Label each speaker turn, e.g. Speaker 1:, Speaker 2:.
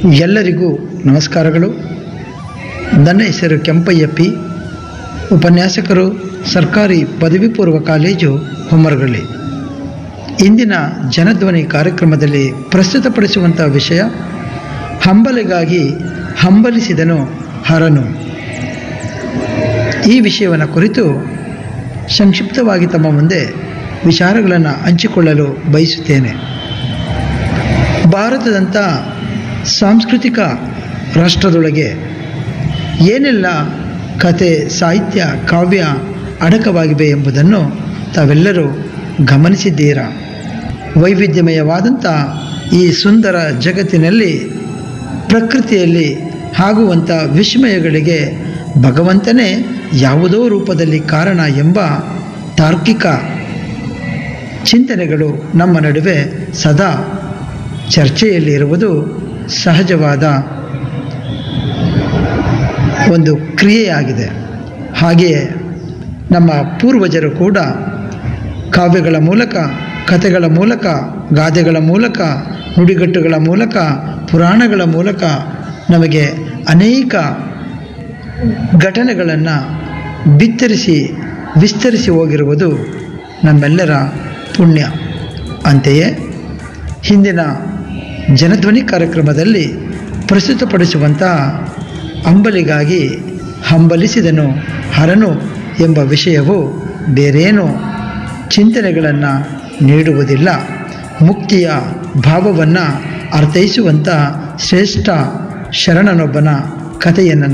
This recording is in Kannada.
Speaker 1: ಎಲ್ಲರಿಗೂ ನಮಸ್ಕಾರಗಳು ನನ್ನ ಹೆಸರು ಕೆಂಪಯ್ಯ ಪಿ ಉಪನ್ಯಾಸಕರು ಸರ್ಕಾರಿ ಪದವಿ ಪೂರ್ವ ಕಾಲೇಜು ಹೊಮ್ಮರಗಳ್ಳಿ ಇಂದಿನ ಜನಧ್ವನಿ ಕಾರ್ಯಕ್ರಮದಲ್ಲಿ ಪ್ರಸ್ತುತಪಡಿಸುವಂಥ ವಿಷಯ ಹಂಬಲಿಗಾಗಿ ಹಂಬಲಿಸಿದನು ಹರನು ಈ ವಿಷಯವನ್ನು ಕುರಿತು ಸಂಕ್ಷಿಪ್ತವಾಗಿ ತಮ್ಮ ಮುಂದೆ ವಿಚಾರಗಳನ್ನು ಹಂಚಿಕೊಳ್ಳಲು ಬಯಸುತ್ತೇನೆ ಭಾರತದಂಥ ಸಾಂಸ್ಕೃತಿಕ ರಾಷ್ಟ್ರದೊಳಗೆ ಏನೆಲ್ಲ ಕತೆ ಸಾಹಿತ್ಯ ಕಾವ್ಯ ಅಡಕವಾಗಿವೆ ಎಂಬುದನ್ನು ತಾವೆಲ್ಲರೂ ಗಮನಿಸಿದ್ದೀರಾ ವೈವಿಧ್ಯಮಯವಾದಂಥ ಈ ಸುಂದರ ಜಗತ್ತಿನಲ್ಲಿ ಪ್ರಕೃತಿಯಲ್ಲಿ ಆಗುವಂಥ ವಿಸ್ಮಯಗಳಿಗೆ ಭಗವಂತನೇ ಯಾವುದೋ ರೂಪದಲ್ಲಿ ಕಾರಣ ಎಂಬ ತಾರ್ಕಿಕ ಚಿಂತನೆಗಳು ನಮ್ಮ ನಡುವೆ ಸದಾ ಚರ್ಚೆಯಲ್ಲಿರುವುದು ಸಹಜವಾದ ಒಂದು ಕ್ರಿಯೆಯಾಗಿದೆ ಹಾಗೆಯೇ ನಮ್ಮ ಪೂರ್ವಜರು ಕೂಡ ಕಾವ್ಯಗಳ ಮೂಲಕ ಕಥೆಗಳ ಮೂಲಕ ಗಾದೆಗಳ ಮೂಲಕ ನುಡಿಗಟ್ಟುಗಳ ಮೂಲಕ ಪುರಾಣಗಳ ಮೂಲಕ ನಮಗೆ ಅನೇಕ ಘಟನೆಗಳನ್ನು ಬಿತ್ತರಿಸಿ ವಿಸ್ತರಿಸಿ ಹೋಗಿರುವುದು ನಮ್ಮೆಲ್ಲರ ಪುಣ್ಯ ಅಂತೆಯೇ ಹಿಂದಿನ ಜನಧ್ವನಿ ಕಾರ್ಯಕ್ರಮದಲ್ಲಿ ಪ್ರಸ್ತುತಪಡಿಸುವಂಥ ಅಂಬಲಿಗಾಗಿ ಹಂಬಲಿಸಿದನು ಹರನು ಎಂಬ ವಿಷಯವು ಬೇರೇನೂ ಚಿಂತನೆಗಳನ್ನು ನೀಡುವುದಿಲ್ಲ ಮುಕ್ತಿಯ ಭಾವವನ್ನು ಅರ್ಥೈಸುವಂಥ ಶ್ರೇಷ್ಠ ಶರಣನೊಬ್ಬನ ಕಥೆಯನ್ನು